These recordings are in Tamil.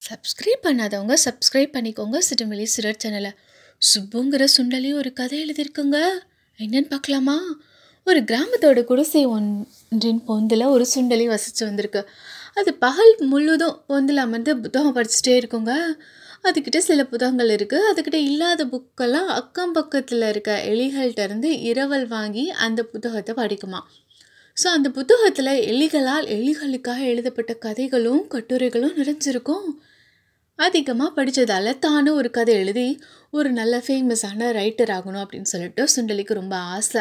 சப்ஸ்கிரைப் பண்ணாதவங்க சப்ஸ்கிரைப் பண்ணிக்கோங்க சிட்டுமிலி சிறர் சேனலை சுப்புங்கிற சுண்டலி ஒரு கதை எழுதியிருக்குங்க என்னன்னு பார்க்கலாமா ஒரு கிராமத்தோட குடிசை ஒன்றின் பொந்தில் ஒரு சுண்டலி வசித்து வந்திருக்கு அது பகல் முழுதும் பொந்தில் அமர்ந்து புத்தகம் படிச்சுட்டே இருக்குங்க அதுக்கிட்ட சில புத்தகங்கள் இருக்குது அதுக்கிட்ட இல்லாத புக்கெல்லாம் அக்கம் பக்கத்தில் இருக்க எலிகள்கிட்ட இருந்து இரவல் வாங்கி அந்த புத்தகத்தை படிக்குமா ஸோ அந்த புத்தகத்தில் எலிகளால் எலிகளுக்காக எழுதப்பட்ட கதைகளும் கட்டுரைகளும் நிறைஞ்சிருக்கும் அதிகமாக படித்ததால் தானும் ஒரு கதை எழுதி ஒரு நல்ல ஃபேமஸான ரைட்டர் ஆகணும் அப்படின்னு சொல்லிட்டு சுண்டலிக்கு ரொம்ப ஆசை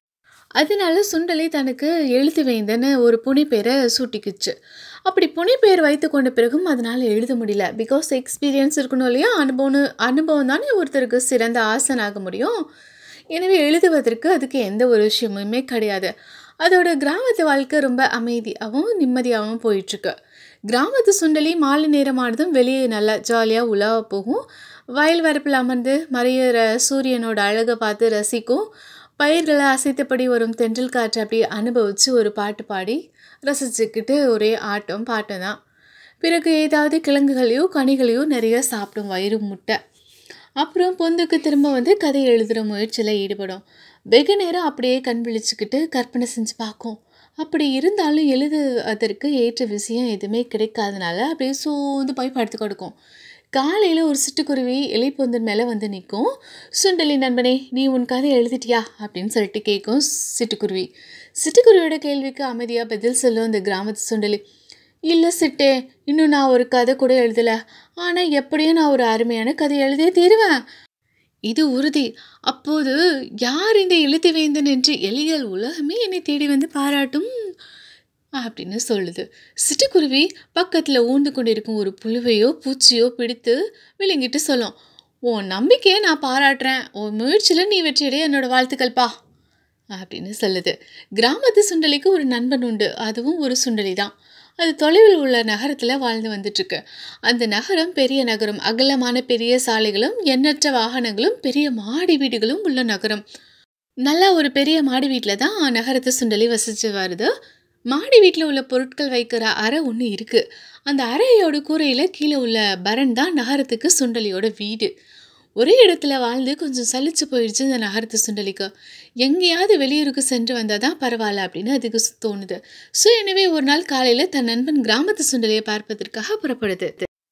அதனால சுண்டலி தனக்கு எழுத்து வேந்தன்னு ஒரு புனைப்பேரை சூட்டிக்குச்சு அப்படி புனைப்பேர் வைத்து கொண்ட பிறகும் அதனால் எழுத முடியல பிகாஸ் எக்ஸ்பீரியன்ஸ் இருக்கணும் இல்லையா அனுபவம் அனுபவம் தானே ஒருத்தருக்கு சிறந்த ஆசனாக முடியும் எனவே எழுதுவதற்கு அதுக்கு எந்த ஒரு விஷயமுமே கிடையாது அதோட கிராமத்து வாழ்க்கை ரொம்ப அமைதியாகவும் நிம்மதியாகவும் போயிட்டுருக்கு கிராமத்து சுண்டலி மாலை நேரமானதும் வெளியே நல்லா ஜாலியாக உலாவ போகும் வயல் வரப்பில் அமர்ந்து மறையிற சூரியனோட அழகை பார்த்து ரசிக்கும் பயிர்களை அசைத்தபடி வரும் தென்றல் காற்றை அப்படி அனுபவித்து ஒரு பாட்டு பாடி ரசிச்சுக்கிட்டு ஒரே ஆட்டம் பாட்டம் தான் பிறகு ஏதாவது கிழங்குகளையோ கனிகளையோ நிறைய சாப்பிடும் வயிறு முட்டை அப்புறம் பொந்துக்கு திரும்ப வந்து கதை எழுதுகிற முயற்சியில் ஈடுபடும் வெகு நேரம் அப்படியே கண் விழிச்சுக்கிட்டு கற்பனை செஞ்சு பார்க்கும் அப்படி இருந்தாலும் எழுதுவதற்கு ஏற்ற விஷயம் எதுவுமே கிடைக்காதனால அப்படியே சோர்ந்து போய் படுத்து கொடுக்கும் காலையில் ஒரு சிட்டுக்குருவி இலைப்பொந்தன் மேலே வந்து நிற்கும் சுண்டலி நண்பனே நீ உன் கதை எழுதிட்டியா அப்படின்னு சொல்லிட்டு கேட்கும் சிட்டுக்குருவி சிட்டுக்குருவியோட கேள்விக்கு அமைதியாக பதில் சொல்லும் அந்த கிராமத்து சுண்டலி இல்லை சிட்டே இன்னும் நான் ஒரு கதை கூட எழுதலை ஆனால் எப்படியும் நான் ஒரு அருமையான கதை எழுதியே தீருவேன் இது உறுதி அப்போது யார் இந்த எழுத்து வேந்தன் என்று எலிகள் உலகமே என்னை தேடி வந்து பாராட்டும் அப்படின்னு சொல்லுது சிட்டுக்குருவி பக்கத்தில் ஊந்து கொண்டிருக்கும் ஒரு புழுவையோ பூச்சியோ பிடித்து விழுங்கிட்டு சொல்லும் உன் நம்பிக்கையை நான் பாராட்டுறேன் உன் முயற்சியில் நீ வெற்றியடைய என்னோட வாழ்த்துக்கள்ப்பா அப்படின்னு சொல்லுது கிராமத்து சுண்டலிக்கு ஒரு நண்பன் உண்டு அதுவும் ஒரு சுண்டலி தான் அது தொலைவில் உள்ள நகரத்தில் வாழ்ந்து வந்துட்டுருக்கு அந்த நகரம் பெரிய நகரம் அகலமான பெரிய சாலைகளும் எண்ணற்ற வாகனங்களும் பெரிய மாடி வீடுகளும் உள்ள நகரம் நல்லா ஒரு பெரிய மாடி வீட்டில் தான் நகரத்து சுண்டலி வசித்து வருது மாடி வீட்டில் உள்ள பொருட்கள் வைக்கிற அறை ஒன்று இருக்குது அந்த அறையோட கூரையில் கீழே உள்ள பரன் தான் நகரத்துக்கு சுண்டலியோட வீடு ஒரே இடத்துல வாழ்ந்து கொஞ்சம் சலிச்சு போயிடுச்சு இந்த நகரத்து சுண்டலிக்கு எங்கேயாவது வெளியூருக்கு சென்று வந்தால் தான் பரவாயில்ல அப்படின்னு அதுக்கு தோணுது ஸோ எனவே ஒரு நாள் காலையில் தன் நண்பன் கிராமத்து சுண்டலியை பார்ப்பதற்காக புறப்படுது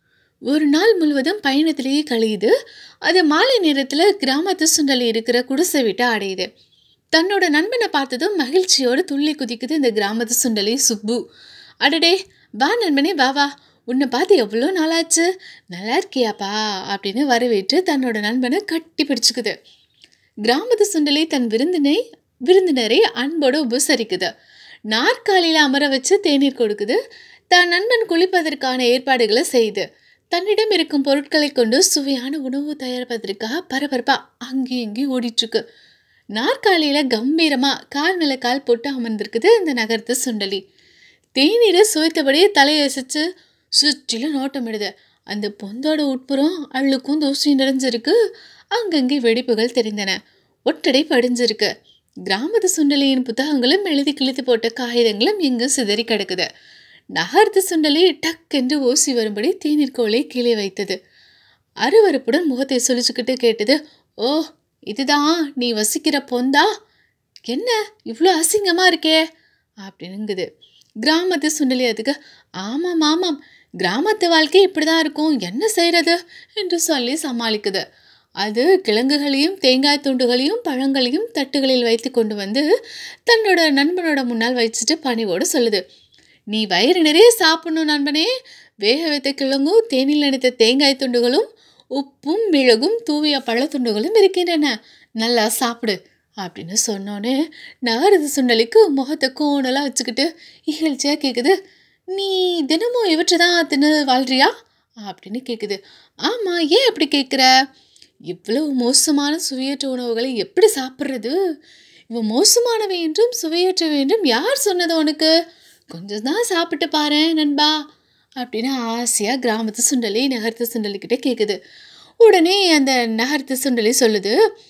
ஒரு நாள் முழுவதும் பயணத்திலேயே கழியுது அது மாலை நேரத்தில் கிராமத்து சுண்டலி இருக்கிற குடிசை விட்டு அடையுது தன்னோட நண்பனை பார்த்ததும் மகிழ்ச்சியோடு துள்ளி குதிக்குது இந்த கிராமத்து சுண்டலி சுப்பு அடடே வா நண்பனே வா வா உன்னை பார்த்து எவ்வளோ நாளாச்சு நல்லா இருக்கியாப்பா அப்படின்னு வரவேற்று தன்னோட நண்பனை கட்டி பிடிச்சிக்குது கிராமத்து சுண்டலி தன் விருந்தினை விருந்தினரை அன்போடு உபசரிக்குது நாற்காலியில் அமர வச்சு தேநீர் கொடுக்குது தன் நண்பன் குளிப்பதற்கான ஏற்பாடுகளை செய்யுது தன்னிடம் இருக்கும் பொருட்களை கொண்டு சுவையான உணவு தயாரிப்பதற்காக பரபரப்பாக அங்கேயும் இங்கேயும் ஓடிட்டுருக்கு நாற்காலியில் கம்பீரமாக கால் மேலே கால் போட்டு அமர்ந்திருக்குது இந்த நகரத்து சுண்டலி தேநீரை சுவைத்தபடியே தலையசிச்சு சுற்றிலும் நோட்டமிடுது அந்த பொந்தோட உட்புறம் அள்ளுக்கும் தூசியும் நிறைஞ்சிருக்கு அங்கங்கே வெடிப்புகள் தெரிந்தன ஒட்டடை படிஞ்சிருக்கு கிராமத்து சுண்டலியின் புத்தகங்களும் எழுதி கிழித்து போட்ட காகிதங்களும் இங்கு சிதறி கிடக்குது நகர்த்து சுண்டலி டக் என்று ஓசி வரும்படி தேநீர் கோலை கீழே வைத்தது அருவறுப்புடன் முகத்தை சுழிச்சுக்கிட்டு கேட்டது ஓ இதுதான் நீ வசிக்கிற பொந்தா என்ன இவ்வளோ அசிங்கமாக இருக்கே அப்படின்னுங்குது கிராமத்து சுண்டலி அதுக்கு ஆமாம் ஆமாம் கிராமத்து வாழ்க்கை இப்படி தான் இருக்கும் என்ன செய்கிறது என்று சொல்லி சமாளிக்குது அது கிழங்குகளையும் தேங்காய் துண்டுகளையும் பழங்களையும் தட்டுகளில் வைத்து கொண்டு வந்து தன்னோட நண்பனோட முன்னால் வச்சுட்டு பணிவோடு சொல்லுது நீ வயிறு நிறைய சாப்பிடணும் நண்பனே வேக வைத்த கிழங்கும் தேனில் நினைத்த தேங்காய் துண்டுகளும் உப்பும் மிளகும் தூவிய பழத்துண்டுகளும் இருக்கின்றன நல்லா சாப்பிடு அப்படின்னு சொன்னோன்னே நகரது சுண்டலிக்கு முகத்தை கோணலாக வச்சுக்கிட்டு இகழ்ச்சியாக கேட்குது நீ தினமும் இவற்றை தான் தின்னு வாழ்றியா அப்படின்னு கேட்குது ஆமாம் ஏன் அப்படி கேட்குற இவ்வளவு மோசமான சுவையற்ற உணவுகளை எப்படி சாப்பிட்றது இவன் மோசமானவை என்றும் சுவையற்றவை என்றும் யார் சொன்னது உனக்கு கொஞ்சம் தான் சாப்பிட்டு பாரு நண்பா அப்படின்னு ஆசையாக கிராமத்து சுண்டலி நகரத்து சுண்டலிக்கிட்டே கேட்குது உடனே அந்த நகரத்து சுண்டலி சொல்லுது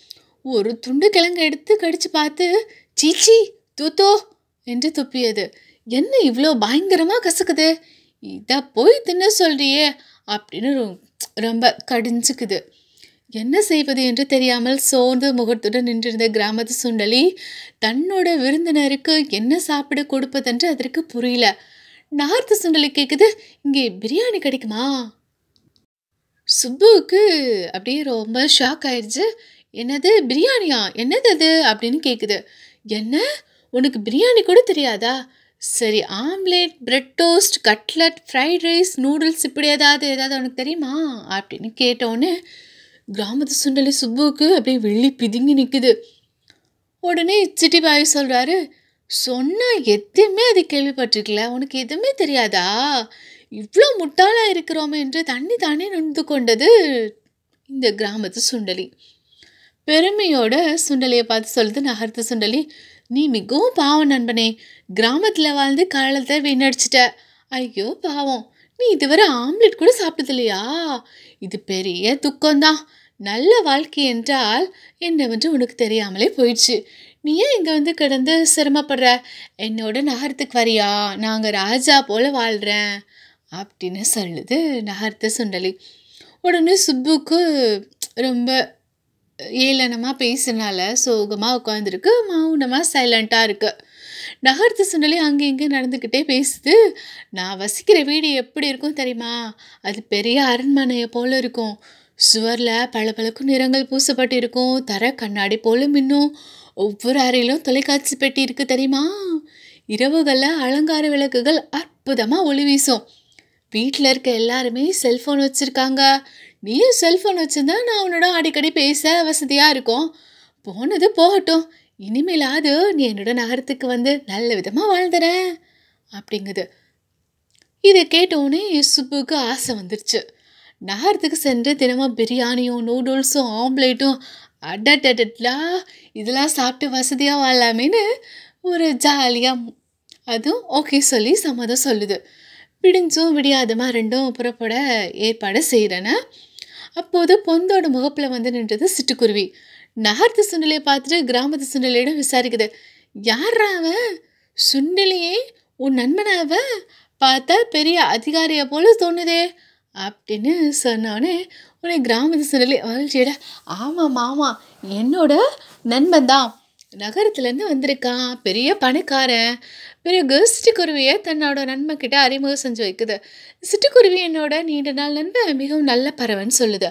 ஒரு துண்டு கிழங்கு எடுத்து கடிச்சு பார்த்து சீச்சி தூத்தோ என்று துப்பியது என்ன இவ்வளோ பயங்கரமாக கசக்குது இதை போய் தின்ன சொல்றியே அப்படின்னு ரொ- ரொம்ப கடிஞ்சுக்குது என்ன செய்வது என்று தெரியாமல் சோர்ந்து முகத்துடன் நின்றிருந்த கிராமத்து சுண்டலி தன்னோட விருந்தினருக்கு என்ன சாப்பிட கொடுப்பதென்று அதற்கு புரியல நார்த்து சுண்டலி கேக்குது இங்கே பிரியாணி கிடைக்குமா சுப்புவுக்கு அப்படியே ரொம்ப ஷாக் ஆயிடுச்சு என்னது பிரியாணியா என்னது அது அப்படின்னு கேட்குது என்ன உனக்கு பிரியாணி கூட தெரியாதா சரி omelette bread toast cutlet fried rice noodles இப்படி ஏதாவது ஏதாவது உனக்கு தெரியுமா அப்படின்னு கேட்டோன்னே கிராமத்து சுண்டலி சுப்புவுக்கு அப்படியே வெள்ளி பிதுங்கி நிற்குது உடனே சிட்டி பாய் சொல்கிறாரு சொன்னா எதுவுமே அது கேள்விப்பட்டிருக்கல உனக்கு எதுவுமே தெரியாதா இவ்வளோ முட்டாளாக இருக்கிறோமே என்று தண்ணி தானே நொந்து கொண்டது இந்த கிராமத்து சுண்டலி பெருமையோட சுண்டலியை பார்த்து சொல்லுது நகர்த்து சுண்டலி நீ மிகவும் பாவம் நண்பனே கிராமத்தில் வாழ்ந்து காலத்தை வீணடிச்சிட்ட ஐயோ பாவம் நீ இதுவரை ஆம்லெட் கூட சாப்பிட்டது இல்லையா இது பெரிய துக்கம்தான் நல்ல வாழ்க்கை என்றால் என்னவென்று உனக்கு தெரியாமலே போயிடுச்சு நீ ஏன் இங்கே வந்து கிடந்து சிரமப்படுற என்னோட நகரத்துக்கு வரியா நாங்கள் ராஜா போல வாழ்கிறேன் அப்படின்னு சொல்லுது நகர்த்த சுண்டலி உடனே சுப்புக்கு ரொம்ப ஏளனமாக பேசுனால சோகமாக உட்காந்துருக்கு மௌனமாக சைலண்ட்டாக இருக்கு நகர்த்து சுண்டலி அங்கே இங்கே நடந்துக்கிட்டே பேசுது நான் வசிக்கிற வீடு எப்படி இருக்கும் தெரியுமா அது பெரிய அரண்மனையை போல இருக்கும் சுவரில் பளபளக்கும் நிறங்கள் பூசப்பட்டு இருக்கும் தர கண்ணாடி போல மின்னும் ஒவ்வொரு அறையிலும் தொலைக்காட்சி பெட்டி இருக்கு தெரியுமா இரவுகளில் அலங்கார விளக்குகள் அற்புதமாக ஒளி வீசும் வீட்டில் இருக்க எல்லாருமே செல்ஃபோன் வச்சுருக்காங்க நீயும் செல்ஃபோன் வச்சுருந்தா நான் உன்னோட அடிக்கடி பேச வசதியாக இருக்கும் போனது போகட்டும் இனிமேலாவது நீ என்னோட நகரத்துக்கு வந்து நல்ல விதமாக வாழ்ந்துறேன் அப்படிங்குது இதை கேட்டோடனே சுப்புக்கு ஆசை வந்துருச்சு நகரத்துக்கு சென்று தினமும் பிரியாணியும் நூடுல்ஸும் ஆம்லேட்டும் அடடடட்லா இதெல்லாம் சாப்பிட்டு வசதியாக வாழலாமேன்னு ஒரு ஜாலியாக அதுவும் ஓகே சொல்லி சம்மதம் சொல்லுது விடிஞ்சும் விடியாதமா ரெண்டும் புறப்பட ஏற்பாடு செய்கிறேன்னு அப்போது பொந்தோட முகப்பில் வந்து நின்றது சிட்டுக்குருவி நகர்த்து சுண்டலியை பார்த்துட்டு கிராமத்து சுண்டலியிடம் விசாரிக்குது யாரா அவன் சுண்டலியே உன் நண்பனா அவன் பார்த்தா பெரிய அதிகாரியை போல தோணுதே அப்படின்னு சொன்னோடனே உடனே கிராமத்து சுண்டலி மகிழ்ச்சியோட ஆமாம் ஆமாம் என்னோட நண்பன் தான் நகரத்துலேருந்து வந்திருக்கான் பெரிய பணக்காரன் பிறகு சிட்டுக்குருவியை தன்னோட நண்பன் கிட்ட அறிமுகம் செஞ்சு வைக்குது சிட்டுக்குருவி என்னோட நீண்ட நாள் நண்பன் மிகவும் நல்ல பறவைன்னு சொல்லுது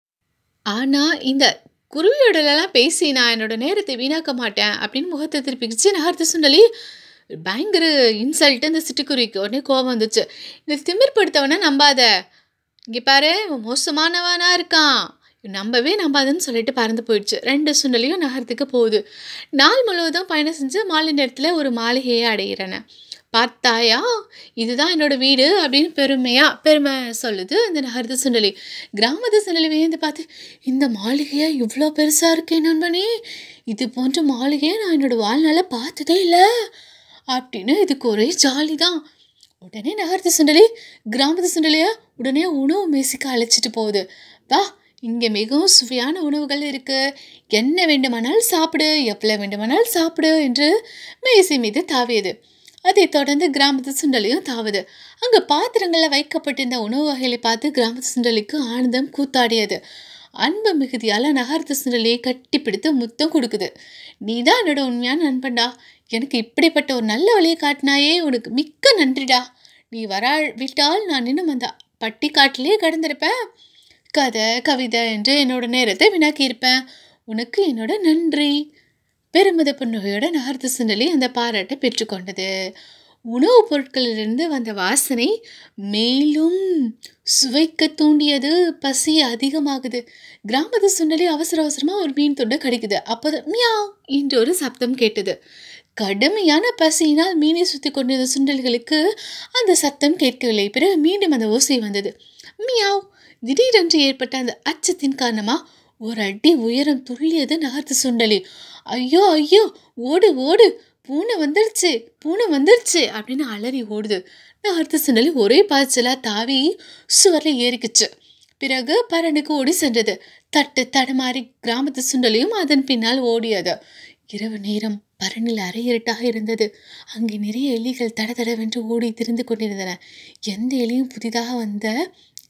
ஆனால் இந்த குருவியோடலாம் பேசி நான் என்னோட நேரத்தை வீணாக்க மாட்டேன் அப்படின்னு முகத்தை திருப்பிக்கிச்சு நகர்த்து சுண்டலி பயங்கர இன்சல்ட்டு இந்த சிட்டுக்குருவிக்கு உடனே கோபம் வந்துச்சு இந்த திமிர்படுத்தவனை நம்பாத இங்கே பாரு இவன் மோசமானவனா இருக்கான் நம்பவே நம்பாதுன்னு சொல்லிட்டு பறந்து போயிடுச்சு ரெண்டு சுண்டலியும் நகரத்துக்கு போகுது நாள் முழுவதும் பயணம் செஞ்சு மாலை நேரத்தில் ஒரு மாளிகையை அடைகிறேன்னு பார்த்தாயா இதுதான் என்னோட வீடு அப்படின்னு பெருமையா பெருமை சொல்லுது இந்த நகரத்து சுண்டலி கிராமத்து சுண்டலி வியந்து பார்த்து இந்த மாளிகையா இவ்வளோ பெருசாக இருக்கே நண்பனே இது போன்ற மாளிகையை நான் என்னோட வாழ்நாள பார்த்ததே இல்லை அப்படின்னு இதுக்கு ஒரே ஜாலி தான் உடனே நகரத்து சுண்டலி கிராமத்து சுண்டலியா உடனே உணவு மேசிக்க அழைச்சிட்டு போகுது வா இங்கே மிகவும் சுவையான உணவுகள் இருக்கு என்ன வேண்டுமானாலும் சாப்பிடு எவ்வளோ வேண்டுமானாலும் சாப்பிடு என்று மேசை மீது தாவியது அதைத் தொடர்ந்து கிராமத்து சுண்டலியும் தாவுது அங்கே பாத்திரங்களில் வைக்கப்பட்டிருந்த உணவு வகைகளை பார்த்து கிராமத்து சுண்டலிக்கு ஆனந்தம் கூத்தாடியது அன்பு மிகுதியால் நகரத்து சுண்டலியை கட்டிப்பிடித்து முத்தம் கொடுக்குது நீ தான் என்னோட உண்மையான நண்பன்டா எனக்கு இப்படிப்பட்ட ஒரு நல்ல வழியை காட்டினாயே உனக்கு மிக்க நன்றிடா நீ வரா விட்டால் நான் இன்னும் அந்த பட்டிக்காட்டிலே கடந்திருப்பேன் கதை கவிதை என்று என்னோட நேரத்தை வினாக்கியிருப்பேன் உனக்கு என்னோட நன்றி பெருமித புன்னகையோட நகர்த்து சுண்டலி அந்த பாராட்டை பெற்றுக்கொண்டது உணவுப் பொருட்களிலிருந்து வந்த வாசனை மேலும் சுவைக்க தூண்டியது பசி அதிகமாகுது கிராமத்து சுண்டலி அவசர அவசரமாக ஒரு மீன் துண்டை கடிக்குது அப்போது மியாவ் என்று ஒரு சப்தம் கேட்டது கடுமையான பசியினால் மீனை சுற்றி கொண்டிருந்த சுண்டல்களுக்கு அந்த சத்தம் கேட்கவில்லை பிறகு மீண்டும் அந்த ஓசை வந்தது மியாவ் திடீரென்று ஏற்பட்ட அந்த அச்சத்தின் காரணமாக ஒரு அடி உயரம் துள்ளியது நகர்த்து சுண்டலி ஐயோ ஐயோ ஓடு ஓடு பூனை வந்துடுச்சு பூனை வந்துடுச்சு அப்படின்னு அலறி ஓடுது நகர்த்து சுண்டலி ஒரே பாய்ச்சலாக தாவி சுவரில் ஏறிக்குச்சு பிறகு பரனுக்கு ஓடி சென்றது தட்டு தடுமாறி கிராமத்து சுண்டலியும் அதன் பின்னால் ஓடியது இரவு நேரம் பரனில் அரை இருட்டாக இருந்தது அங்கே நிறைய எலிகள் தட தடவென்று ஓடி திரிந்து கொண்டிருந்தன எந்த எலியும் புதிதாக வந்த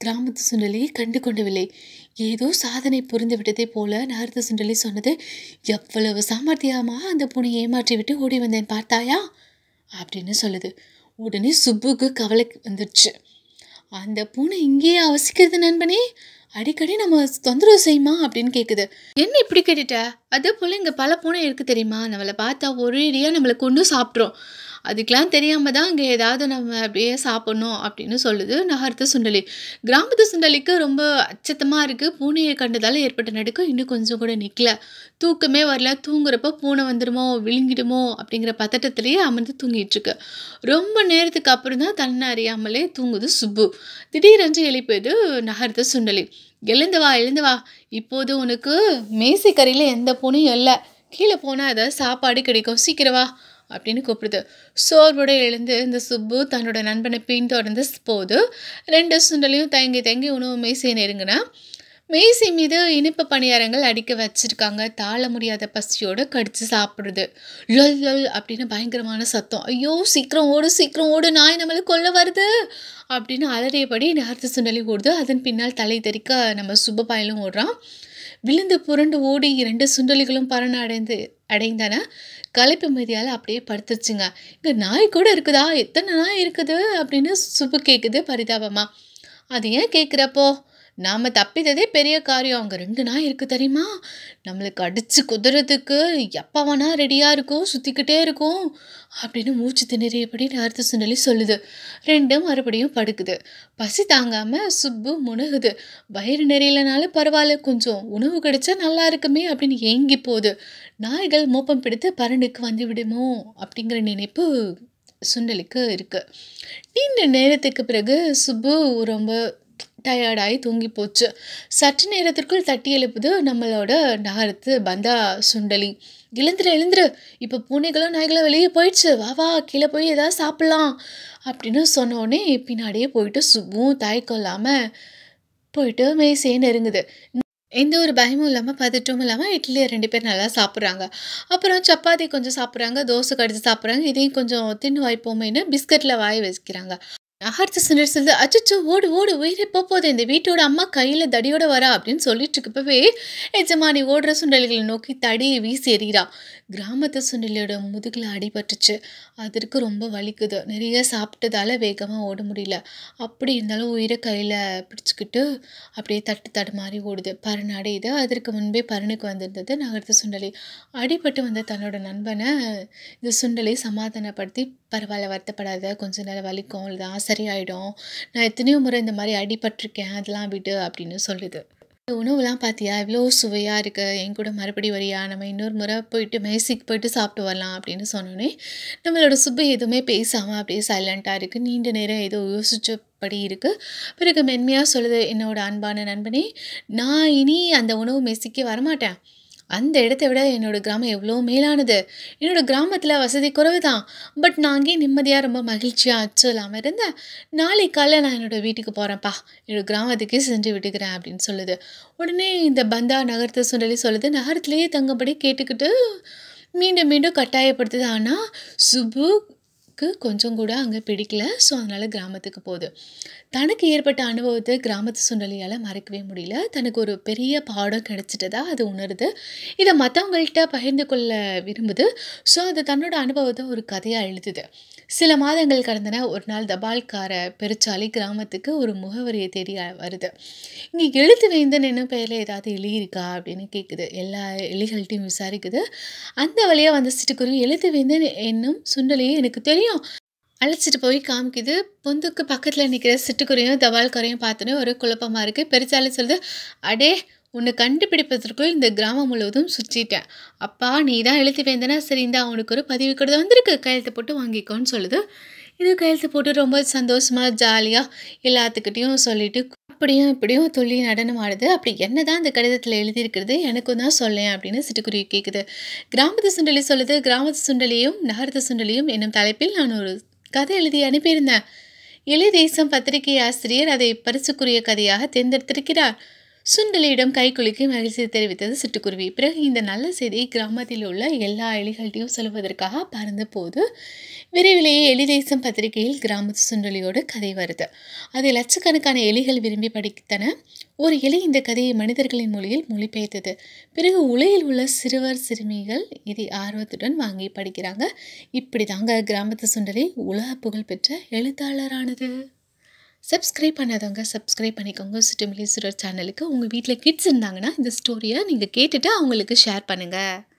கிராமத்து சுண்டலியை கண்டு கொண்டவில்லை ஏதோ சாதனை புரிந்து விட்டதை போல நகரத்து சுண்டலி சொன்னது எவ்வளவு சாமர்த்தியமாக அந்த பூனை ஏமாற்றி விட்டு ஓடி வந்தேன் பார்த்தாயா அப்படின்னு சொல்லுது உடனே சுப்புக்கு கவலை வந்துடுச்சு அந்த பூனை இங்கேயே அவசிக்கிறது நண்பனே அடிக்கடி நம்ம தொந்தரவு செய்யுமா அப்படின்னு கேட்குது என்ன இப்படி கேட்டுட்ட அதே போல் இங்கே பல பூனை இருக்குது தெரியுமா நம்மளை பார்த்தா ஒரேடியாக நம்மளை கொண்டு சாப்பிட்றோம் அதுக்கெலாம் தெரியாமல் தான் இங்கே ஏதாவது நம்ம அப்படியே சாப்பிட்ணும் அப்படின்னு சொல்லுது நகரத்து சுண்டலி கிராமத்து சுண்டலிக்கு ரொம்ப அச்சத்தமாக இருக்குது பூனையை கண்டதால் ஏற்பட்ட நடுக்கம் இன்னும் கொஞ்சம் கூட நிற்கல தூக்கமே வரல தூங்குறப்ப பூனை வந்துடுமோ விழுங்கிடுமோ அப்படிங்கிற பதட்டத்திலேயே அமர்ந்து தூங்கிட்டு இருக்கு ரொம்ப நேரத்துக்கு அப்புறம் தான் தன்னை அறியாமலே தூங்குது சுப்பு திடீரென்று எழுப்பியது நகரத்து சுண்டலி எழுந்து வா எழுந்து வா இப்போது உனக்கு மேசைக்கரையில் எந்த பூனையும் இல்லை கீழே போனால் ஏதாவது சாப்பாடு கிடைக்கும் சீக்கிரம் வா அப்படின்னு கூப்பிடுது சோர்வோட எழுந்து இந்த சுப்பு தன்னோட நண்பனை பின்தொடர்ந்து போது ரெண்டு சுண்டலையும் தயங்கி தயங்கி உணவு மேசையை நெருங்கினா மேசை மீது இனிப்பு பணியாரங்கள் அடிக்க வச்சிருக்காங்க தாழ முடியாத பசியோட கடிச்சு சாப்பிடுது லொல் லொல் அப்படின்னு பயங்கரமான சத்தம் ஐயோ சீக்கிரம் ஓடு சீக்கிரம் ஓடு நாய் நம்மளை கொல்ல வருது அப்படின்னு அலறியபடி நேரத்து சுண்டலி ஓடுது அதன் பின்னால் தலை தெறிக்க நம்ம சுப்பபாயிலும் ஓடுறான் விழுந்து புரண்டு ஓடி இரண்டு சுண்டலிகளும் பரண அடைந்து அடைந்தன களைப்பு மீதியால் அப்படியே படுத்துருச்சுங்க இங்கே நாய் கூட இருக்குதா எத்தனை நாய் இருக்குது அப்படின்னு சுப்பு கேட்குது பரிதாபமா அது ஏன் கேட்குறப்போ நாம் தப்பித்ததே பெரிய காரியம் அங்கே ரெண்டு நாய் இருக்குது தெரியுமா நம்மளுக்கு அடித்து குதுறதுக்கு எப்போ வேணா ரெடியாக இருக்கும் சுற்றிக்கிட்டே இருக்கும் அப்படின்னு மூச்சு திணறியபடி நேரத்து சுண்டலி சொல்லுது ரெண்டும் மறுபடியும் படுக்குது பசி தாங்காமல் சுப்பு முணுகுது வயிறு நிறையலனாலும் பரவாயில்ல கொஞ்சம் உணவு கிடைச்சா நல்லா இருக்குமே அப்படின்னு ஏங்கி போகுது நாய்கள் மோப்பம் பிடித்து பரனுக்கு வந்து விடுமோ அப்படிங்கிற நினைப்பு சுண்டலிக்கு இருக்குது நீண்ட நேரத்துக்கு பிறகு சுப்பு ரொம்ப டயர்டாகி தூங்கி போச்சு சற்று நேரத்திற்குள் தட்டி எழுப்புது நம்மளோட நகரத்து பந்தா சுண்டலி எழுந்துரு எழுந்துரு இப்போ பூனைகளும் நாய்களும் வெளியே போயிடுச்சு வா வா கீழே போய் ஏதாவது சாப்பிட்லாம் அப்படின்னு சொன்னோடனே பின்னாடியே போயிட்டு சுப்பும் தயக்கம் இல்லாமல் போயிட்டு மேசையே நெருங்குது எந்த ஒரு பயமும் இல்லாமல் பதட்டமும் இல்லாமல் இட்லியை ரெண்டு பேர் நல்லா சாப்பிட்றாங்க அப்புறம் சப்பாத்தி கொஞ்சம் சாப்பிட்றாங்க தோசை கடிச்சு சாப்பிட்றாங்க இதையும் கொஞ்சம் தின்னு வாய்ப்போமேன்னு பிஸ்கட்டில் வாய் வச்சுக்கிறாங்க நகர்த்து சிலர் சொல்லுது அச்சோ ஓடு ஓடு உயிரை போகுது இந்த வீட்டோட அம்மா கையில் தடியோட வரா அப்படின்னு சொல்லிட்டு இருக்கப்பவே எஜமானி ஓடுற சுண்டலிகளை நோக்கி தடி வீசி எறிகிறா கிராமத்து சுண்டலியோட முதுகில் அடிபட்டுச்சு அதற்கு ரொம்ப வலிக்குது நிறைய சாப்பிட்டதால வேகமாக ஓட முடியல அப்படி இருந்தாலும் உயிரை கையில் பிடிச்சிக்கிட்டு அப்படியே தட்டு தடு மாதிரி ஓடுது பரண் அடையுது அதற்கு முன்பே பரனுக்கு வந்திருந்தது நகரத்து சுண்டலி அடிபட்டு வந்த தன்னோட நண்பனை இந்த சுண்டலை சமாதானப்படுத்தி பரவாயில்ல வருத்தப்படாத கொஞ்ச நேரம் வலிக்கும் இதுதான் சரியாயிடும் நான் எத்தனையோ முறை இந்த மாதிரி அடிபட்டிருக்கேன் அதெல்லாம் விடு அப்படின்னு சொல்லுது இந்த உணவுலாம் பார்த்தியா இவ்வளோ சுவையாக இருக்கு என் கூட மறுபடி வரியா நம்ம இன்னொரு முறை போயிட்டு மேசிக்கு போயிட்டு சாப்பிட்டு வரலாம் அப்படின்னு சொன்னோன்னே நம்மளோட சுப்பு எதுவுமே பேசாமல் அப்படியே சைலண்ட்டாக இருக்குது நீண்ட நேரம் ஏதோ யோசிச்சபடி இருக்குது பிறகு மென்மையாக சொல்லுது என்னோட அன்பான நண்பனே நான் இனி அந்த உணவு மேசிக்கு வரமாட்டேன் அந்த இடத்த விட என்னோடய கிராமம் எவ்வளோ மேலானது என்னோடய கிராமத்தில் வசதி குறைவு தான் பட் நான் அங்கேயே நிம்மதியாக ரொம்ப மகிழ்ச்சியாக அச்சம் இல்லாமல் இருந்தேன் நாளை காலைல நான் என்னோடய வீட்டுக்கு போகிறேன்ப்பா என்னோடய கிராமத்துக்கே சென்று விட்டுக்கிறேன் அப்படின்னு சொல்லுது உடனே இந்த பந்தா நகரத்தை சொல்லி சொல்லுது நகரத்துலேயே தங்கும்படி கேட்டுக்கிட்டு மீண்டும் மீண்டும் கட்டாயப்படுத்துது ஆனால் சுபுக்கு கொஞ்சம் கூட அங்கே பிடிக்கல ஸோ அதனால் கிராமத்துக்கு போகுது தனக்கு ஏற்பட்ட அனுபவத்தை கிராமத்து சுண்டலியால் மறக்கவே முடியல தனக்கு ஒரு பெரிய பாடம் கிடைச்சிட்டதா அது உணருது இதை மற்றவங்கள்ட்ட பகிர்ந்து கொள்ள விரும்புது ஸோ அது தன்னோட அனுபவத்தை ஒரு கதையாக எழுதுது சில மாதங்கள் கடந்தன ஒரு நாள் தபால்கார பெருச்சாலி கிராமத்துக்கு ஒரு முகவரியை தேடி வருது இங்கே எழுத்து வேந்தன் என்ன பெயரில் ஏதாவது எலி இருக்கா அப்படின்னு கேட்குது எல்லா எலிகள்கிட்டையும் விசாரிக்குது அந்த வழியாக வந்த சிட்டுக்குருவி எழுத்து வேந்தன் என்னும் சுண்டலியே எனக்கு தெரியும் அழைச்சிட்டு போய் காமிக்குது பொந்துக்கு பக்கத்தில் நிற்கிற சிட்டுக்குருவியும் தபால்காரையும் பார்த்தோன்னே ஒரு குழப்பமாக இருக்குது பெருச்சாலி சொல்லுது அடே உன்னை கண்டுபிடிப்பதற்குள் இந்த கிராமம் முழுவதும் சுற்றிட்டேன் அப்பா நீ தான் எழுத்து வேந்தனா சரி இந்த அவனுக்கு ஒரு பதிவு கடிதம் வந்திருக்கு கையெழுத்து போட்டு வாங்கிக்கோன்னு சொல்லுது இது கையெழுத்து போட்டு ரொம்ப சந்தோஷமாக ஜாலியாக எல்லாத்துக்கிட்டேயும் சொல்லிட்டு அப்படியும் இப்படியும் துள்ளி நடனம் ஆடுது அப்படி என்ன தான் இந்த கடிதத்தில் எழுதியிருக்கிறது எனக்கும் தான் சொல்லேன் அப்படின்னு சிட்டுக்குருவி கேட்குது கிராமத்து சுண்டலி சொல்லுது கிராமத்து சுண்டலியும் நகரத்து சுண்டலியும் என்னும் தலைப்பில் நான் ஒரு கதை எழுதி அனுப்பியிருந்தேன் எளி தேசம் பத்திரிகை ஆசிரியர் அதை பரிசுக்குரிய கதையாக தேர்ந்தெடுத்திருக்கிறார் சுண்டலியிடம் கைக்குலுக்கி மகிழ்ச்சி தெரிவித்தது சிட்டுக்குருவி பிறகு இந்த நல்ல செய்தியை கிராமத்தில் உள்ள எல்லா எலிகள்கிட்டையும் சொல்வதற்காக பறந்த போது விரைவிலேயே எலி தேசம் பத்திரிகையில் கிராமத்து சுண்டலியோட கதை வருது அதை லட்சக்கணக்கான எலிகள் விரும்பி படித்தன ஒரு எலி இந்த கதையை மனிதர்களின் மொழியில் மொழிபெயர்த்தது பிறகு உலகில் உள்ள சிறுவர் சிறுமிகள் இதை ஆர்வத்துடன் வாங்கி படிக்கிறாங்க இப்படி தாங்க கிராமத்து சுண்டலி உலக புகழ்பெற்ற எழுத்தாளரானது சப்ஸ்கிரைப் பண்ணாதவங்க சப்ஸ்கிரைப் பண்ணிக்கோங்க சிட்டுமிலி சுரர் சேனலுக்கு உங்கள் வீட்டில் கிட்ஸ் இருந்தாங்கன்னா இந்த ஸ்டோரியை நீங்கள் கேட்டுட்டு அவங்களுக்கு ஷேர் பண்ணுங்கள்